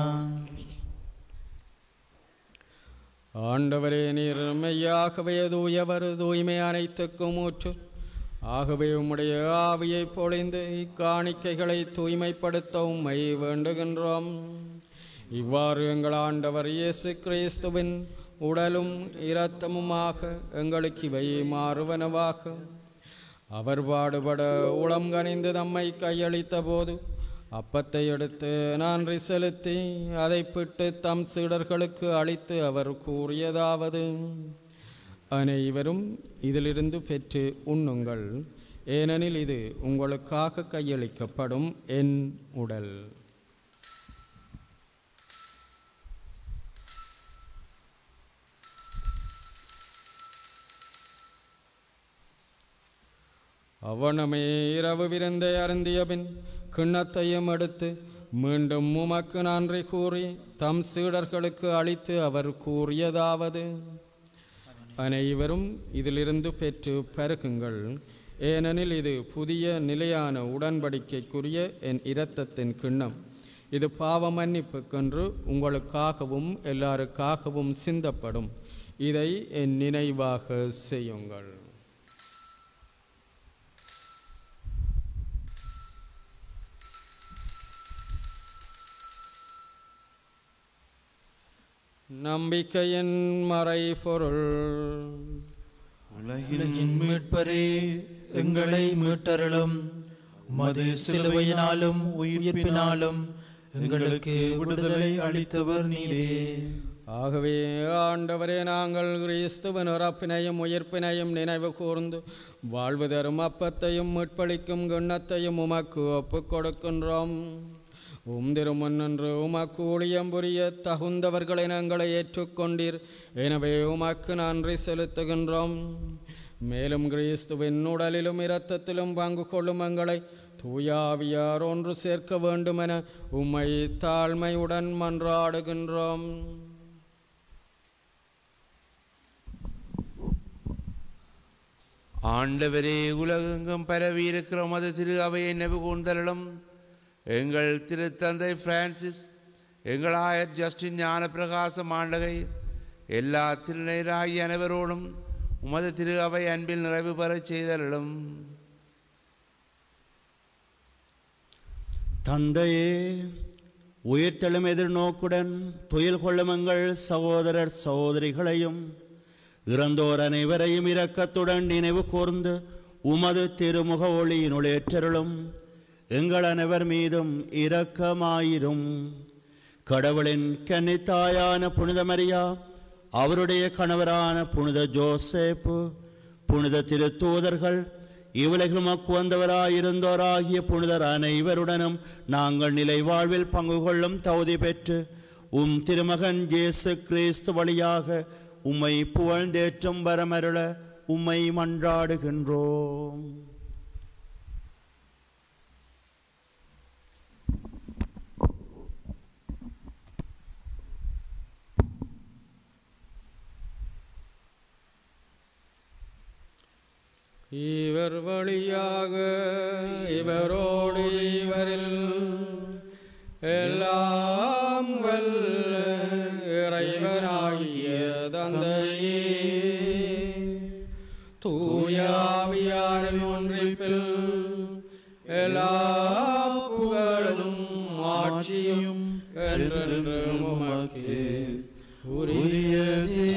ஆண்டவரே நீர் மெய்யாகவே தூயவர் தூய்மை அனைத்துக்கும் ஊற்று ஆகவே உம்முடைய ஆவியை பொழிந்து இக்காணிக்கைகளை தூய்மைப்படுத்த உம்மை வேண்டுகின்றோம் இவ்வாறு எங்கள் ஆண்டவர் இயேசு கிறிஸ்துவின் உடலும் இரத்தமுமாக எங்களுக்கு இவை மாறுவனவாக அவர் பாடுபட உளம் கனிந்து தம்மை கையளித்த போது அப்பத்தை எடுத்து நன்றி செலுத்தி அதை பிட்டு தம் சீடர்களுக்கு அளித்து அவர் கூறியதாவது அனைவரும் இதிலிருந்து பெற்று உண்ணுங்கள் ஏனெனில் இது உங்களுக்காக கையளிக்கப்படும் என் உடல் அவனமே இரவு விருந்தை அருந்தியபின் கிண்ணத்தையும் எடுத்து மீண்டும் உமக்கு நன்றி கூறி தம் சீடர்களுக்கு அளித்து அவர் கூறியதாவது அனைவரும் இதிலிருந்து பெற்று பருகுங்கள் ஏனெனில் இது புதிய நிலையான உடன்படிக்கைக்குரிய என் இரத்தத்தின் கிண்ணம் இது பாவ மன்னிப்புக்கென்று உங்களுக்காகவும் எல்லாருக்காகவும் சிந்தப்படும் இதை என் நினைவாக செய்யுங்கள் நம்பிக்கையின் மறைபொருள் உலகின் மீட்பரே எங்களை மீட்டருளும் உமது சிலுவையினாலும் உயிர்ப்பினாலும் எங்களுக்கு விடுதலை அளித்தவர் நீரே ஆகவே ஆண்டவரே நாங்கள் கிறிஸ்துவின் இறப்பினையும் உயிர்ப்பினையும் நினைவு கூர்ந்து வாழ்வு தரும் அப்பத்தையும் மீட்பளிக்கும் கிண்ணத்தையும் உமக்கு ஒப்புக் கொடுக்கின்றோம் உம் திருமுன்னின்று உமக்கு ஊழியம் புரிய தகுந்தவர்களை நாங்களை ஏற்றுக்கொண்டீர் எனவே உமக்கு நன்றி செலுத்துகின்றோம் மேலும் கிறிஸ்துவின் உடலிலும் இரத்தத்திலும் பங்கு கொள்ளும் எங்களை தூயாவியார் ஒன்று சேர்க்க வேண்டுமென உம்மை தாழ்மையுடன் மன்றாடுகின்றோம் ஆண்டவரே உலகெங்கும் பரவி இருக்கிற மத திரு அவையை நெபு கூர்ந்தருளும் எங்கள் திருத்தந்தை பிரான்சிஸ் எங்கள் ஆயர் ஜஸ்டின் ஞான பிரகாசம் ஆண்டகை எல்லா திருநீராகிய அனைவரோடும் உமது திரு அவை அன்பில் நிறைவு பெறச் செய்தருளும் தந்தையே உயிர்த்தெழும் எதிர்நோக்குடன் துயில் கொள்ளும் எங்கள் சகோதரர் சகோதரிகளையும் இறந்தோர் அனைவரையும் இரக்கத்துடன் நினைவு கூர்ந்து உமது திருமுக ஒளியினுள் ஏற்றருளும் எங்கள் அனைவர் மீதும் இரக்கமாயிரும் கடவுளின் கன்னித்தாயான புனித மரியா அவருடைய கணவரான புனித ஜோசேப்பு புனித திருத்தூதர்கள் இவ்வுலகில் மக்கு வந்தவராயிருந்தோராகிய புனிதர் அனைவருடனும் நாங்கள் நிலை வாழ்வில் பங்கு கொள்ளும் தகுதி பெற்று உம் திருமகன் இயேசு கிறிஸ்து வழியாக உம்மை புகழ்ந்தேற்றும் வரமருள உம்மை மன்றாடுகின்றோம் இவர் வழியாக இவரோடு இவரில் எல்லாம் வல்ல இறைவனாகிய தந்தையே தூயாவியாரின் ஒன்றிப்பில் எல்லா புகழும் ஆட்சியும் என்றென்றும் உமக்கு உரியதே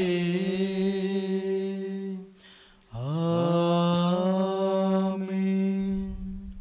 ஆமென்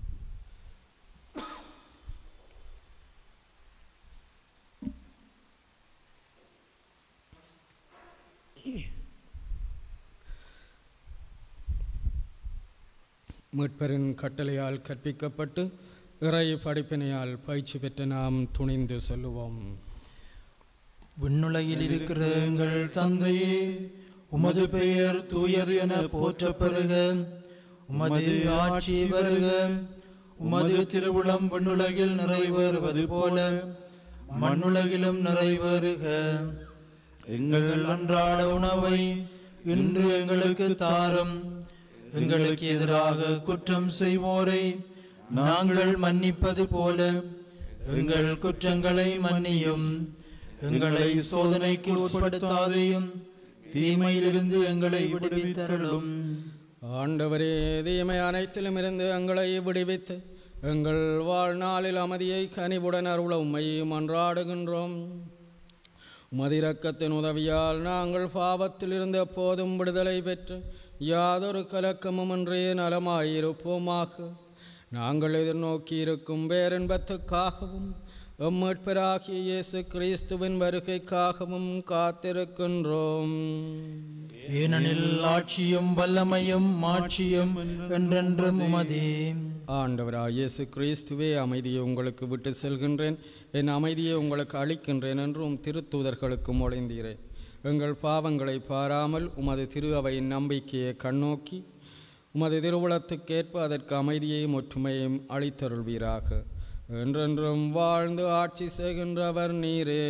மீட்பரின் கட்டளையால் கற்பிக்கப்பட்டு இறை படிப்பினையால் பயிற்சி பெற்று நாம் துணிந்து சொல்லுவோம் விண்ணுலகில் இருக்கிற எங்கள் தந்தையே உமது பெயர் தூயது என போற்றப் பெறுக உமது ஆட்சி வருக உமது திருவுளம் விண்ணுலகில் நிறைவேறுவது போல மண்ணுலகிலும் நிறைவேறுக எங்கள் அன்றாட உணவை இன்று எங்களுக்கு தாரும் எங்களுக்கு எதிராக குற்றம் செய்வோரை நாங்கள் மன்னிப்பது போல எங்கள் குற்றங்களை மன்னியும் எங்களை சோதனைக்கு உட்படுத்தாதையும் தீமையிலிருந்து எங்களை விடுவித்தருளும் ஆண்டவரே தீமை அனைத்திலும் இருந்து எங்களை விடுவித்து எங்கள் வாழ்நாளில் அமைதியை கனிவுடன் அருள உம்மை மன்றாடுகின்றோம் மதிரக்கத்தின் உதவியால் நாங்கள் பாவத்தில் இருந்து எப்போதும் விடுதலை பெற்று யாதொரு கலக்கமுமின்றி நலமாயிருப்போமாக நாங்கள் எதிர்நோக்கி இருக்கும் பேரின்பத்துக்காகவும் எம்மீட்பராகிய இயேசு கிறிஸ்துவின் வருகைக்காகவும் காத்திருக்கின்றோம் ஏனெனில் ஆட்சியும் வல்லமையும் மாட்சியும் என்றென்றும் உமதே ஆண்டவராய் இயேசு கிறிஸ்துவே அமைதியை உங்களுக்கு விட்டு செல்கின்றேன் என் அமைதியை உங்களுக்கு அளிக்கின்றேன் என்றும் திருத்தூதர்களுக்கு மொழிந்தீரேன் எங்கள் பாவங்களை பாராமல் உமது திரு அவையின் நம்பிக்கையை கண்ணோக்கி உமது திருவுளத்துக்கேற்ப அதற்கு அமைதியையும் ஒற்றுமையையும் அளித்தருள்வீராக என்றென்றும் வாழ்ந்து ஆட்சி செய்கின்றவர் நீரே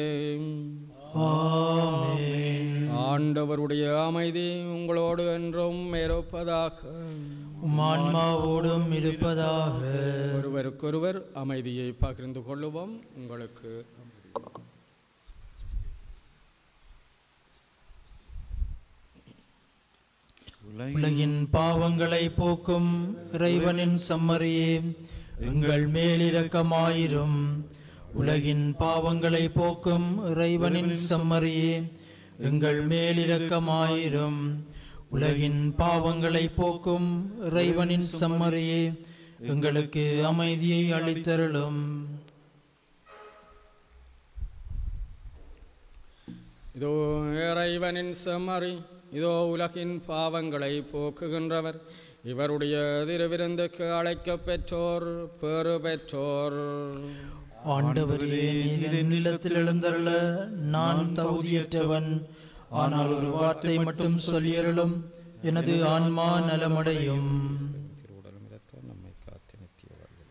ஆண்டவருடைய அமைதி உங்களோடு என்றும் இருப்பதாக உமான்மாவோடும் இருப்பதாக ஒருவருக்கொருவர் அமைதியை பகிர்ந்து கொள்ளுவோம் உங்களுக்கு உலகின் பாவங்களை போக்கும் இறைவனின் சம்மரியே எங்கள் மேலிரக்கமாயிரும் உலகின் பாவங்களை போக்கும் இறைவனின் செம்மறியே எங்கள் மேலிரக்கமாயிரும் உலகின் பாவங்களை போக்கும் இறைவனின் செம்மறியே எங்களுக்கு அமைதியை அளித்தருளும் இதோ இறைவனின் செம்மறி இதோ உலகின் பாவங்களை போக்குகின்றவர் இவருடைய திருவிருந்துக்கு அழைக்கப் பெற்றோர் பெறு பெற்றோர் ஆண்டவரே நீர் என் நிலத்தில் எழுந்தருள நான் தகுதியற்றவன் ஆனால் ஒரு வார்த்தை மட்டும் சொல்லியருளும் எனது ஆன்மா நலமடையும் திருவுடலும் இரத்தம் நம்மை காத்து நித்திய வாழ்வில்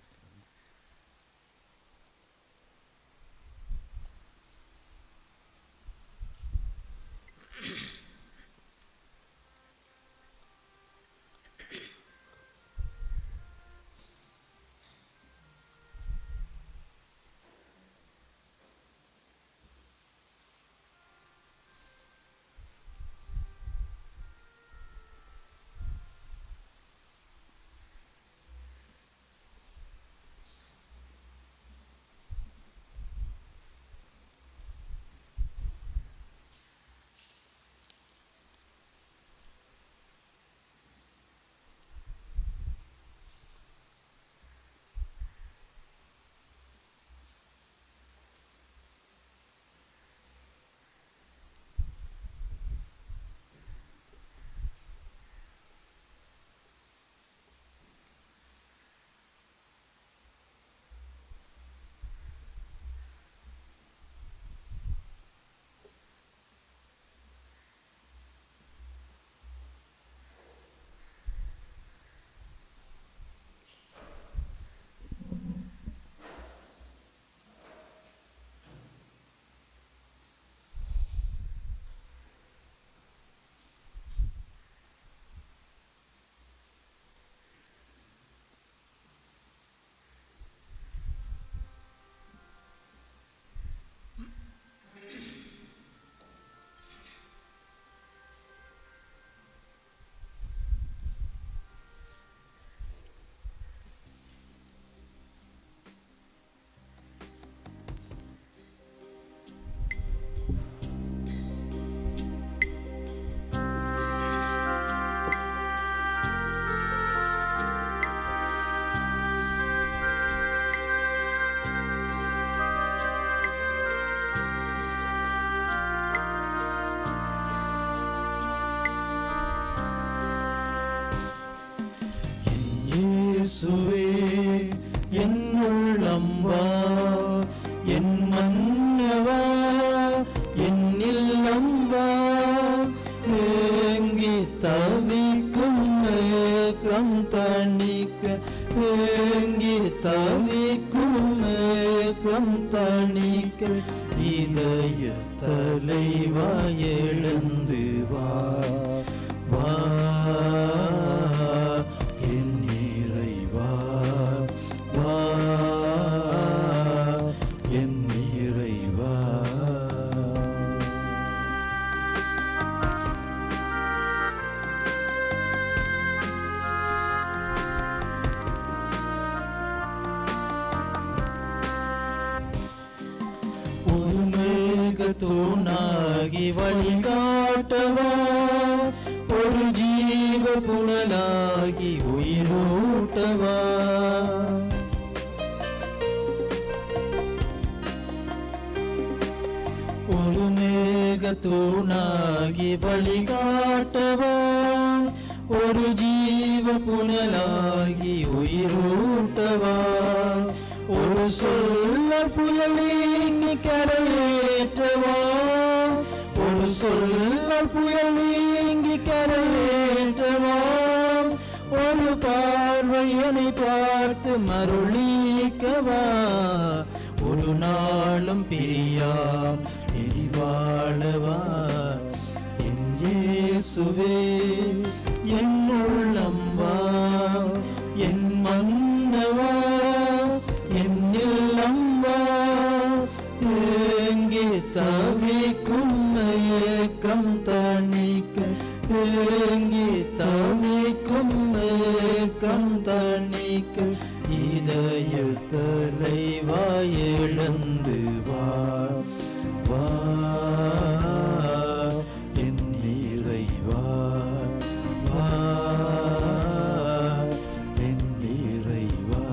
இயேசுவே என் உள்ளம் வா என் மன்னவா என் இல்லம் வா ஏங்கி தவிக்கும் ஏக்கம் தணிக்க ஏங்கி தவிக்கும் ஏக்கம் தணிக்க இதய தலைவா எழுந்து வா வா என் இறைவா வா என் இறைவா ஒரு மேகத்தூணாகி வழிகாட்டவா ஒரு ஜீவ புனலாகி உயிரூட்டவா ஒரு மேகத்தூணாகி வழிகாட்டவா ஒரு ஜீவ புனலாகி உயிரூட்டவா ஒரு சொல்ல புயல் நீங்கி கரையேற்றவா ஒரு சொல்ல புயல் நீங்கி கரையேற்றவா ஒரு பார்வையனை பார்த்து மருளீக்கவா ஒரு நாளும் பிரியாம் இனி வாழவா என் இயேசுவே என் உள்ளம் வா என் மன்னவா என் இல்லம் வா ஏங்கி தவிக்கும் ஏக்கம் தணிக்க ஏங்கி தவிக்கும் ஏக்கம் தணிக்க இதய தலைவா இறைவாய் எழுந்து வா வா என் இறைவா வா என் இறைவா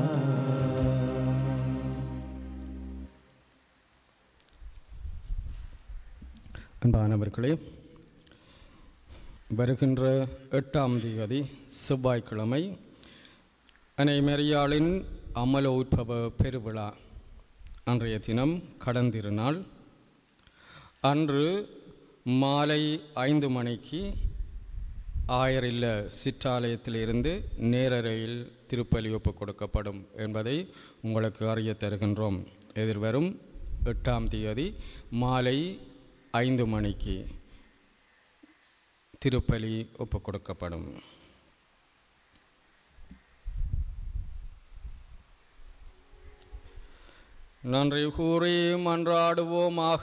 அன்பானவர்களே வருகின்ற எட்டாம் தேதி செவ்வாய்க்கிழமை அன்னை மரியாளின் அமலோத்பவ பெருவிழா அன்றைய தினம் கடந்திருநாள் அன்று மாலை ஐந்து மணிக்கு ஆயரில்ல சிற்றாலயத்திலிருந்து நேரறையில் திருப்பலி ஒப்புக் கொடுக்கப்படும் என்பதை உங்களுக்கு அறிய தருகின்றோம் எதிர்வரும் எட்டாம் தேதி மாலை ஐந்து மணிக்கு திருப்பலி ஒப்புக் கொடுக்கப்படும் நன்றி கூறி மன்றாடுவோமாக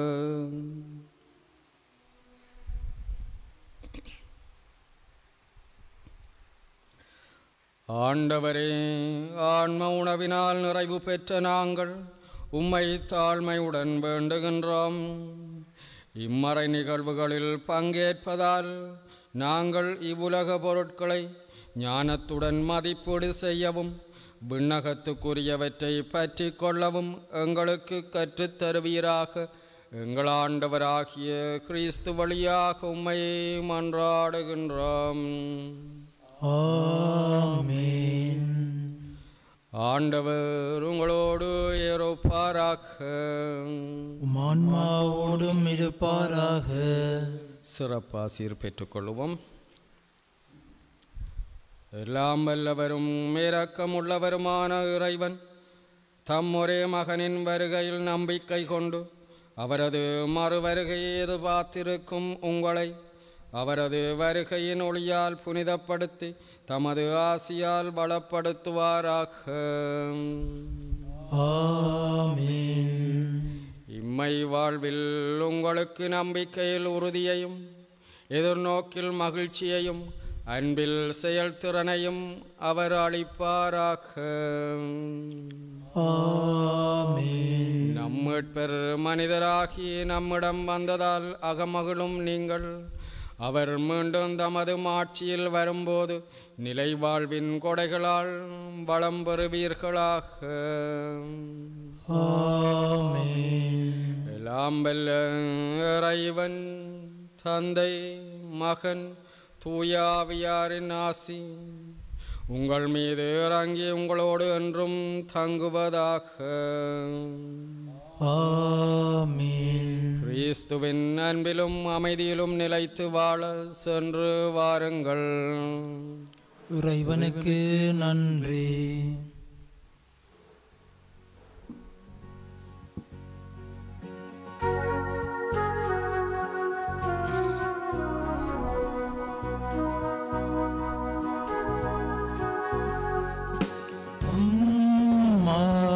ஆண்டவரே ஆன்ம உணவினால் நிறைவு பெற்ற நாங்கள் உம்மை தாழ்மையுடன் வேண்டுகின்றோம் இம்மறை நிகழ்வுகளில் பங்கேற்பதால் நாங்கள் இவ்வுலக பொருட்களை ஞானத்துடன் மதிப்பீடு செய்யவும் விண்ணகத்துக்குரியவற்றை பற்றி கொள்ளவும் எங்களுக்கு கற்றுத் தருவீராக எங்கள் ஆண்டவராகிய கிறிஸ்து வழியாக உம்மை மன்றாடுகின்றோம் ஆமென் ஆண்டவர் உங்களோடு ஏறோப்பாராக உமான்மாவோடும் இருப்பாராக சிறப்பாசீர் பெற்றுக்கொள்வோம் எல்லாம் வல்லவரும் இரக்கமுள்ளவருமான இறைவன் தம் ஒரே மகனின் வருகையில் நம்பிக்கை கொண்டு அவரது மறுவருகையை எதிர்பார்த்திருக்கும் உங்களை அவரது வருகையின் ஒளியால் புனிதப்படுத்தி தமது ஆசியால் பலப்படுத்துவாராக ஆமென் இம்மை வாழ்வில் உங்களுக்கு நம்பிக்கையில் உறுதியையும் எதிர்நோக்கில் மகிழ்ச்சியையும் அன்பில் செயல்திறனையும் அவர் அளிப்பாராக ஆமென் நம்மட்பெர் மனிதராகி நம்மிடம் வந்ததால் அகமகிழும் நீங்கள் அவர் மீண்டும் தமது மாட்சியில் வரும்போது நிலை வாழ்வின் கொடைகளால் வளம் பெறுவீர்களாக ஆமென் எல்லாம் வல்ல இறைவன் தந்தை மகன் தூயாவியாரின் ஆசி உங்கள் மீது இறங்கி உங்களோடு என்றும் தங்குவதாக ஆமென் கிறிஸ்துவின் அன்பிலும் அமைதியிலும் நிலைத்து வாழ சென்று வாருங்கள் இறைவனுக்கு நன்றி அம்மா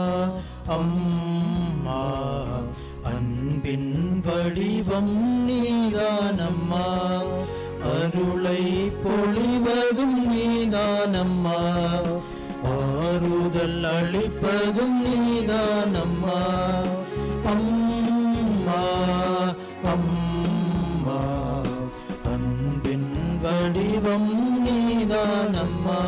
அம்மா அன்பின் வடிவம் நீதானம்மா அருளை பொழிவதும் நீதானம்மா ஆறுதல் அளிப்பதும் நீதானம்மா அம்மா அம்மா அன்பின் வடிவம் நீதானம்மா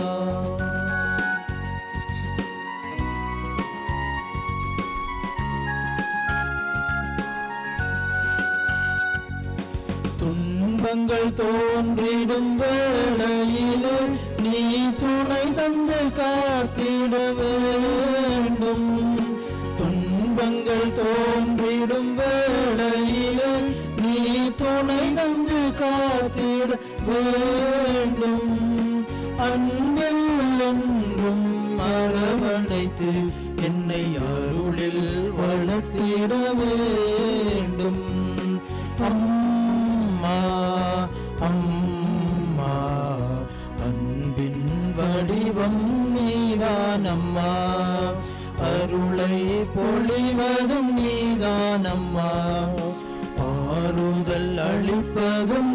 துன்பங்கள் தோன்றிடும் வேளையிலே நீ துணை தந்து காத்திட வேண்டும் துன்பங்கள் தோன்றிடும் வேளையிலே நீ துணை தந்து காத்திட வேண்டும் அன்பில் என்றும் அரவணைத்து என்னை அருளில் வளர்த்திட வேண்டும் அம்மா அம்மா அன்பின் வடிவம் நீதானம்மா அருளை பொழிவதும் நீதானம்மா ஆறுதல் அளிப்பதும்